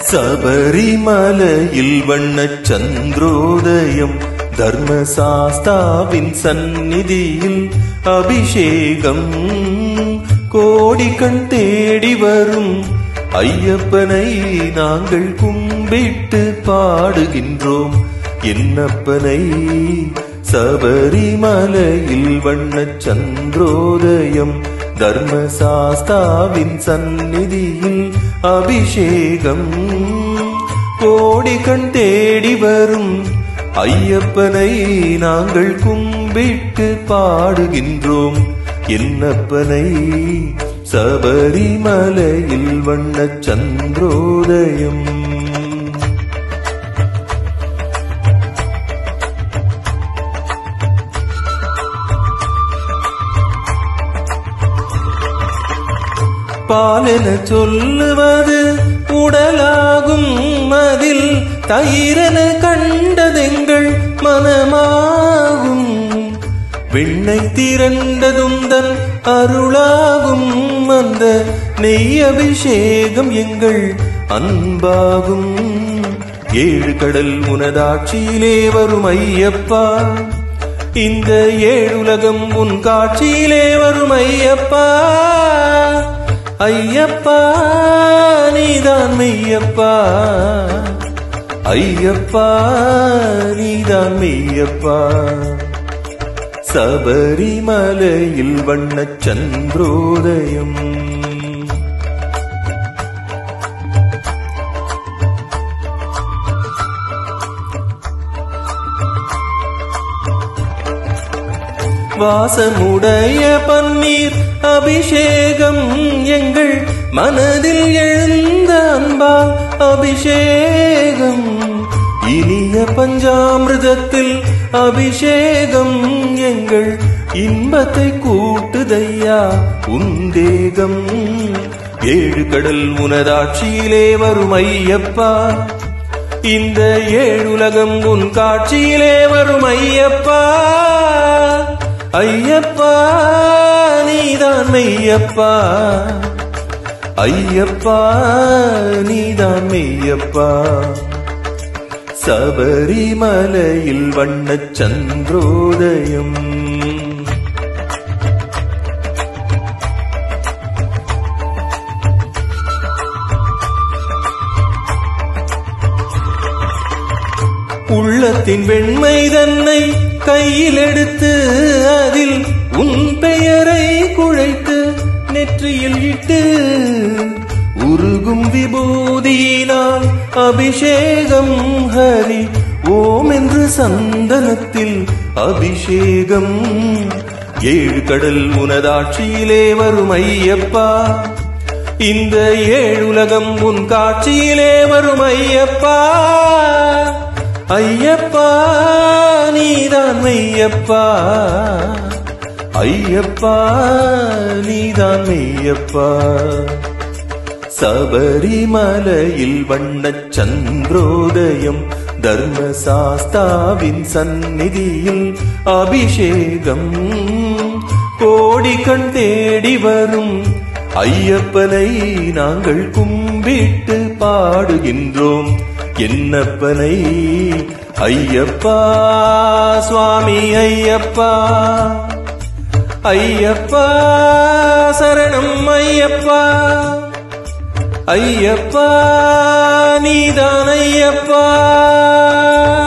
சபரிமலையில் வண்ணச் சந்திரோதயம் தர்மசாஸ்தாவின் சந்நிதியில் அபிஷேகம் கோடிக்கண் தேடி வரும் ஐயப்பனை நாங்கள் கும்பிட்டு பாடுகின்றோம் என்னப்பனை சபரிமலையில் வண்ணச் சந்திரோதயம் தர்மசாஸ்தாவின் சந்நிதியில் அபிஷேகம் கோடிக்கண் தேடி வரும் ஐயப்பனை நாங்கள் கும்பிட்டு பாடுகின்றோம் என்னப்பனை சபரிமலையில் வண்ணச் சந்திரோதயம் பாலென சொல்லுவது உடலாகும் அதில் தயிரென கண்டதெங்கள் மனமாகும் விண்ணை திரண்டதும் தன் அருளாகும் அந்த நெய் அபிஷேகம் எங்கள் அன்பாகும் ஏழு கடல் உனதாட்சியிலே வரும் ஐயப்பா இந்த ஏழுலகம் உன் காட்சியிலே வரும் ஐயப்பா ஐயப்பா நீதான் மெய்யப்பா ஐயப்பா நீதான் மெய்யப்பா சபரிமலையில் வண்ணச் சந்திரோதயம் வாசமுடைய பன்னீர் அபிஷேகம் எங்கள் மனதில் எழுந்த அன்பால் அபிஷேகம் இனிய பஞ்சாமிர்தத்தில் அபிஷேகம் எங்கள் இன்பத்தை கூட்டுதையா உந்தேகம் ஏழு கடல் உனதாட்சியிலே வரும் ஐயப்பா இந்த ஏழுலகம் உன் காட்சியிலே வரும் ஐயப்பா ஐயப்பா நீதான் மெய்யப்பா ஐயப்பா நீதான் மெய்யப்பா சபரிமலையில் வண்ணச் சந்திரோதயம் உள்ளத்தின் வெண்மை தன்னை கையில் எடுத்து அதில் உன் பெயரை குழைத்து நெற்றியில் இட்டு உருகும் விபூதியினால் அபிஷேகம் ஹரி ஓம் என்று சந்தனத்தில் அபிஷேகம் ஏழு கடல் உனதாட்சியிலே வரும் ஐயப்பா இந்த ஏழுலகம் உன் காட்சியிலே வரும் ஐயப்பா ஐயப்பா நீதான் மெய்யப்பா ஐயப்பா நீதான் மெய்யப்பா சபரிமலையில் வண்ணச் சந்திரோதயம் தர்மசாஸ்தாவின் சந்நிதியில் அபிஷேகம் கோடிக்கண் தேடி வரும் ஐயப்பனை நாங்கள் கும்பிட்டு பாடுகின்றோம் என்னப்பனை ஐயப்பா சுவாமி ஐயப்பா ஐயப்பா சரணம் ஐயப்பா ஐயப்பா நீதான் ஐயப்பா